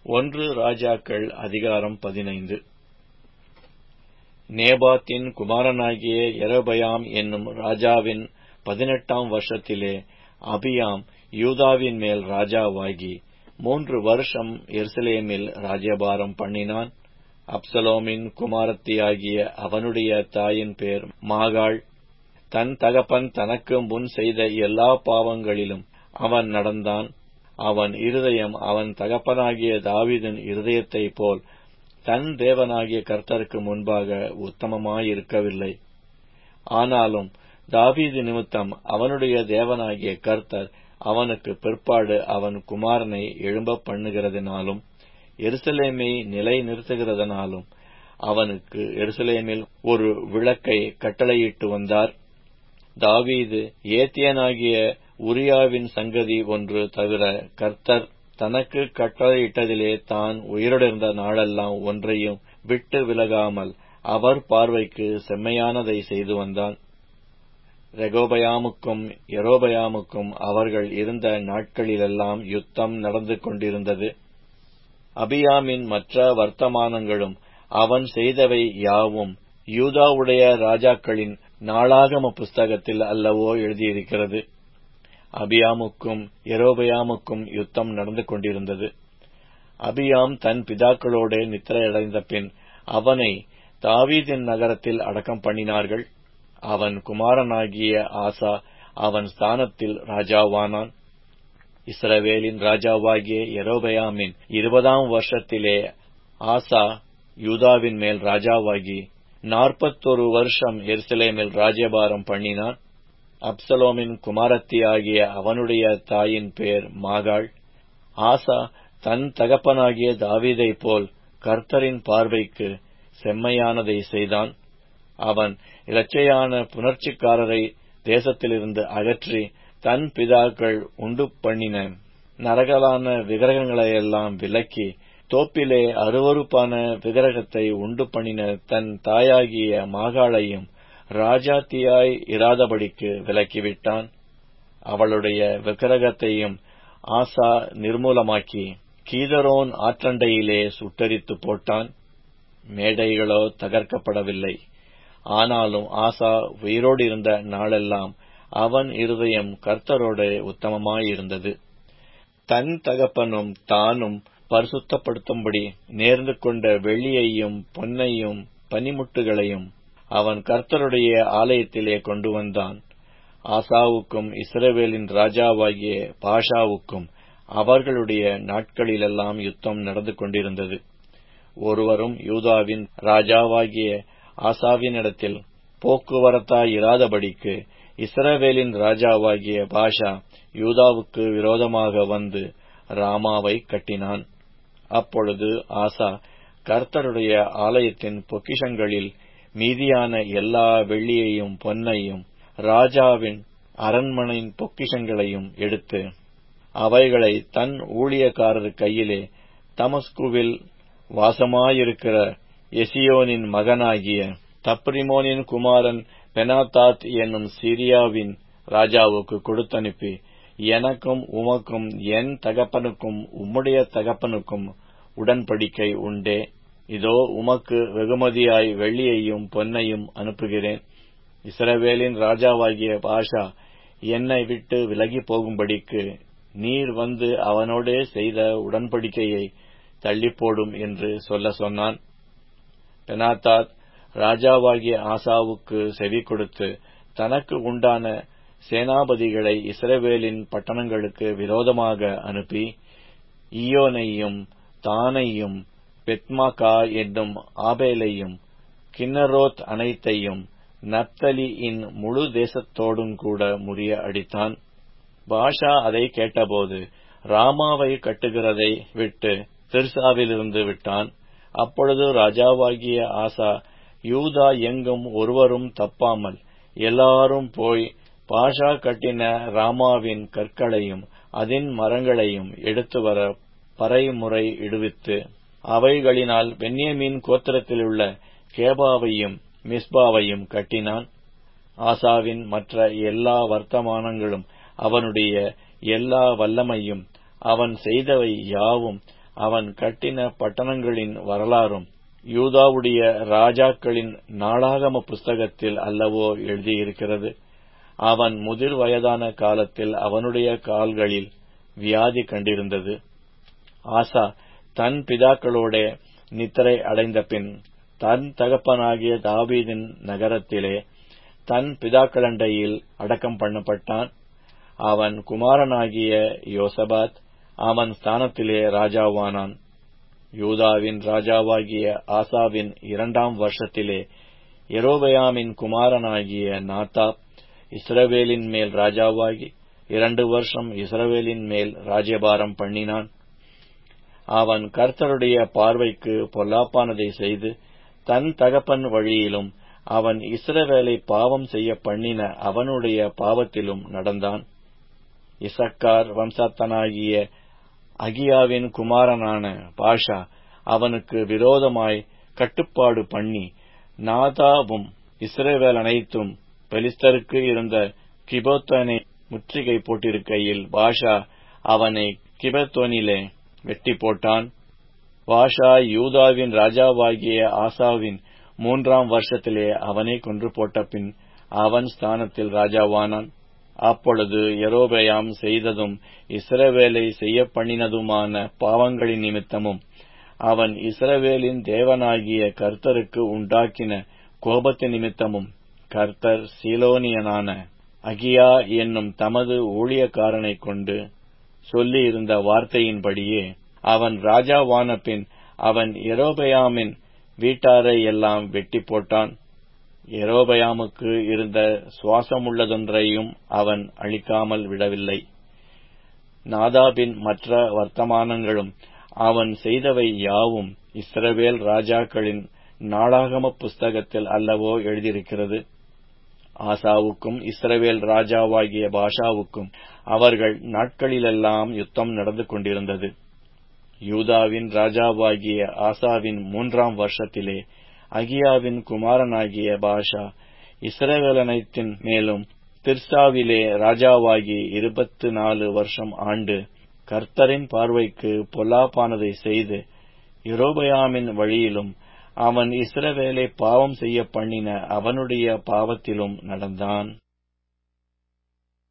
ஒன்று ராஜாக்கள் அதிகாரம் பதினைந்து நேபாத்தின் குமாரனாகிய யெரொபெயாம் என்னும் ராஜாவின் பதினெட்டாம் வருஷத்திலே அபியாம் யூதாவின் மேல் ராஜாவாகி மூன்று வருஷம் எருசலேமில் ராஜ்யபாரம் பண்ணினான் அப்சலோமின் குமாரத்தியாகிய அவனுடைய தாயின் பேர் மாகாள் தன் தகப்பன் தனக்கு முன் செய்த எல்லா பாவங்களிலும் அவன் நடந்தான் அவன் இருதயம் அவன் தகப்பனாகிய தாவீதின் இருதயத்தைப் போல் தன் தேவனாகிய கர்த்தருக்கு முன்பாக உத்தமமாயிருக்கவில்லை ஆனாலும் தாவீது நிமித்தம் அவனுடைய தேவனாகிய கர்த்தர் அவனுக்கு பிற்பாடு அவன் குமாரனை எழும்ப பண்ணுகிறதினாலும் எருசலேமை நிலை நிறுத்துகிறதனாலும் அவனுக்கு எருசலேமில் ஒரு விளக்கை கட்டளையிட்டு வந்தார் தாவீது ஏத்தியனாகிய உரியாவின் சங்கதி ஒன்று தவிர கர்த்தர் தனக்கு கட்டளையிட்டதிலே தான் உயிரிழந்த நாளெல்லாம் ஒன்றையும் விட்டு விலகாமல் அவர் பார்வைக்கு செம்மையானதை செய்து வந்தான் ரெகோபயாமுக்கும் எரோபயாமுக்கும் அவர்கள் இருந்த நாட்களிலெல்லாம் யுத்தம் நடந்து கொண்டிருந்தது அபியாமின் மற்ற வர்த்தமானங்களும் அவன் செய்தவை யாவும் யூதாவுடைய ராஜாக்களின் நாளாகம புஸ்தகத்தில் அல்லவோ எழுதியிருக்கிறது அபியாமுக்கும் எரோபயாமுக்கும் யுத்தம் நடந்து கொண்டிருந்தது அபியாம் தன் பிதாக்களோடு நித்திரையடைந்த பின் அவனை தாவீதின் நகரத்தில் அடக்கம் பண்ணினார்கள் அவன் குமாரனாகிய ஆசா அவன் ஸ்தானத்தில் ராஜாவானான் இஸ்ரவேலின் ராஜாவாகிய எரோபயாமின் இருபதாம் வருஷத்திலே ஆசா யூதாவின் மேல் ராஜாவாகி நாற்பத்தொரு வருஷம் எருசலேமில் ராஜ்யபாரம் பண்ணினான் அப்சலோமின் குமாரத்தியாகிய அவனுடைய தாயின் பேர் மாகாள் ஆசா தன் தகப்பனாகிய தாவீதைப் போல் கர்த்தரின் பார்வைக்கு செம்மையானதை செய்தான் அவன் இலச்சையான புணர்ச்சிக்காரரை தேசத்திலிருந்து அகற்றி தன் பிதாக்கள் உண்டு பண்ணின நரகலான விக்கிரகங்களையெல்லாம் விலக்கி தோப்பிலே அருவறுப்பான விக்கிரகத்தை உண்டு பண்ணின தன் தாயாகிய மாகாளையும் ராஜாத்தியாய் இராதபடிக்கு விலக்கிவிட்டான் அவளுடைய விக்கிரகத்தையும் ஆசா நிர்மூலமாக்கி கீதரோன் ஆற்றண்டையிலே சுட்டரித்து போட்டான் மேடைகளோ தகர்க்கப்படவில்லை ஆனாலும் ஆசா உயிரோடு இருந்த நாளெல்லாம் அவன் இருதயம் கர்த்தரோடு உத்தமமாயிருந்தது தன் தகப்பனும் தானும் பரிசுத்தப்படுத்தும்படி நேர்ந்து கொண்ட வெள்ளியையும் பொன்னையும் பனிமுட்டுகளையும் அவன் கர்த்தருடைய ஆலயத்திலே கொண்டு வந்தான் ஆசாவுக்கும் இஸ்ரவேலின் ராஜாவாகிய பாஷாவுக்கும் அவர்களுடைய நாட்களிலெல்லாம் யுத்தம் நடந்து கொண்டிருந்தது ஒருவரும் யூதாவின் ராஜாவாகிய ஆசாவினிடத்தில் போக்குவரத்தாயிராதபடிக்கு இஸ்ரவேலின் ராஜாவாகிய பாஷா யூதாவுக்கு விரோதமாக வந்து ராமாவை கட்டினான் அப்பொழுது ஆசா கர்த்தருடைய ஆலயத்தின் பொக்கிஷங்களில் மீதியான எல்லா வெள்ளியையும் பொன்னையும் ராஜாவின் அரண்மனையின் பொக்கிஷங்களையும் எடுத்து அவைகளை தன் ஊழியக்காரர் கையிலே தமஸ்குவில் வாசமாயிருக்கிற எசியோனின் மகனாகிய தப்ரிமோனின் குமாரன் பெனாதாத் என்னும் சிரியாவின் ராஜாவுக்கு கொடுத்தனுப்பி எனக்கும் உமக்கும் என் தகப்பனுக்கும் உம்முடைய தகப்பனுக்கும் உடன்படிக்கை உண்டே இதோ உமக்கு வெகுமதியாய் வெள்ளியையும் பொன்னையும் அனுப்புகிறேன் இஸ்ரவேலின் ராஜாவாகிய பாஷா என்னை விட்டு விலகி போகும்படிக்கு நீர் வந்து அவனோடே செய்த உடன்படிக்கையை தள்ளிப்போடும் என்று சொல்ல சொன்னான் பெனாத்தாத் ராஜாவாகிய ஆசாவுக்கு செவி கொடுத்து தனக்கு உண்டான சேனாபதிகளை இஸ்ரவேலின் பட்டணங்களுக்கு விரோதமாக அனுப்பி ஈயோனையும் தானையும் பெத்மாகா என்னும் ஆபேலையும் கின்னரோத் அனைத்தையும் நப்தலியின் முழு தேசத்தோடும் கூட முறிய அடித்தான் பாஷா அதை கேட்டபோது ராமாவை கட்டுகிறதை விட்டு திர்சாவிலிருந்து விட்டான் அப்பொழுது ராஜாவாகிய ஆசா யூதா எங்கும் ஒருவரும் தப்பாமல் எல்லாரும் போய் பாஷா கட்டின ராமாவின் கற்களையும் அதின் மரங்களையும் எடுத்து வர பறைமுறை இடுவித்து அவைகளினால் பென்யமீன் கோத்திரத்திலுள்ள கேபாவையும் மிஸ்பாவையும் கட்டினான் ஆசாவின் மற்ற எல்லா வர்த்தமானங்களும் அவனுடைய எல்லா வல்லமையும் அவன் செய்தவை யாவும் அவன் கட்டின பட்டணங்களின் வரலாறும் யூதாவுடைய ராஜாக்களின் நாளாகம புஸ்தகத்தில் அல்லவோ எழுதியிருக்கிறது அவன் முதிர் வயதான காலத்தில் அவனுடைய கால்களில் வியாதி கண்டிருந்தது ஆசா தன் பிதாக்களோட நித்திரை அடைந்த பின் தன் தகப்பனாகிய தாவீதின் நகரத்திலே தன் பிதாக்களண்டையில் அடக்கம் பண்ணப்பட்டான் அவன் குமாரனாகிய யோசபாத் அவன் ஸ்தானத்திலே ராஜாவானான் யூதாவின் ராஜாவாகிய ஆசாவின் இரண்டாம் வருஷத்திலே எரோபயாமின் குமாரனாகிய நாத்தாப் இஸ்ரவேலின் மேல் ராஜாவாகி இரண்டு வருஷம் இஸ்ரவேலின் மேல் ராஜ்யபாரம் பண்ணினான் அவன் கர்த்தருடைய பார்வைக்கு பொல்லாப்பானதை செய்து தன் தகப்பன் வழியிலும் அவன் இஸ்ரவேலை பாவம் செய்ய பண்ணின அவனுடைய பாவத்திலும் நடந்தான் இசக்கார் வம்சத்தனாகிய அகியாவின் குமாரனான பாஷா அவனுக்கு விரோதமாய் கட்டுப்பாடு பண்ணி நாதாவும் இஸ்ரேவேல் அனைத்தும் பெலிஸ்தருக்கு இருந்த கிபோத்தனை முற்றுகை போட்டிருக்கையில் பாஷா அவனை கிபத்தோனிலே வெட்டி போட்டான் பாஷா யூதாவின் ராஜாவாகிய ஆசாவின் மூன்றாம் வருஷத்திலே அவனை கொன்று போட்ட பின் அவன் ஸ்தானத்தில் ராஜாவானான் அப்பொழுது எரோபயாம் செய்ததும் இஸ்ரவேலை செய்ய பண்ணினதுமான பாவங்களின் நிமித்தமும் அவன் இஸ்ரவேலின் தேவனாகிய கர்த்தருக்கு உண்டாக்கின கோபத்தின் நிமித்தமும் கர்த்தர் சீலோனியனான அகியா என்னும் தமது ஊழியக்காரனை கொண்டு சொல்லியிருந்த வார்த்தையின்படியே அவன் ராஜாவான பின் அவன் எரோபயாமின் வீட்டாரை எல்லாம் வெட்டி போட்டான் எரோபயாமுக்கு இருந்த சுவாசமுள்ளதொன்றையும் அவன் அழிக்காமல் விடவில்லை நாதாபின் மற்ற வர்த்தமானங்களும் அவன் செய்தவை யாவும் இஸ்ரவேல் ராஜாக்களின் நாளாகம புஸ்தகத்தில் அல்லவோ எழுதியிருக்கிறது ஆசாவுக்கும் இஸ்ரவேல் ராஜாவாகிய பாஷாவுக்கும் அவர்கள் நாட்களிலெல்லாம் யுத்தம் நடந்து கொண்டிருந்தது யூதாவின் ராஜாவாகிய ஆசாவின் மூன்றாம் வருஷத்திலே அகியாவின் குமாரனாகிய பாஷா இஸ்ரவேலனைத்தின் மேலும் திர்சாவிலே ராஜாவாகி இருபத்து நாலு வருஷம் ஆண்டு கர்த்தரின் பார்வைக்கு பொல்லாப்பானதை செய்து யெரொபெயாமின் வழியிலும் அவன் இஸ்ரவேலை பாவம் செய்ய பண்ணின அவனுடைய பாவத்திலும் நடந்தான்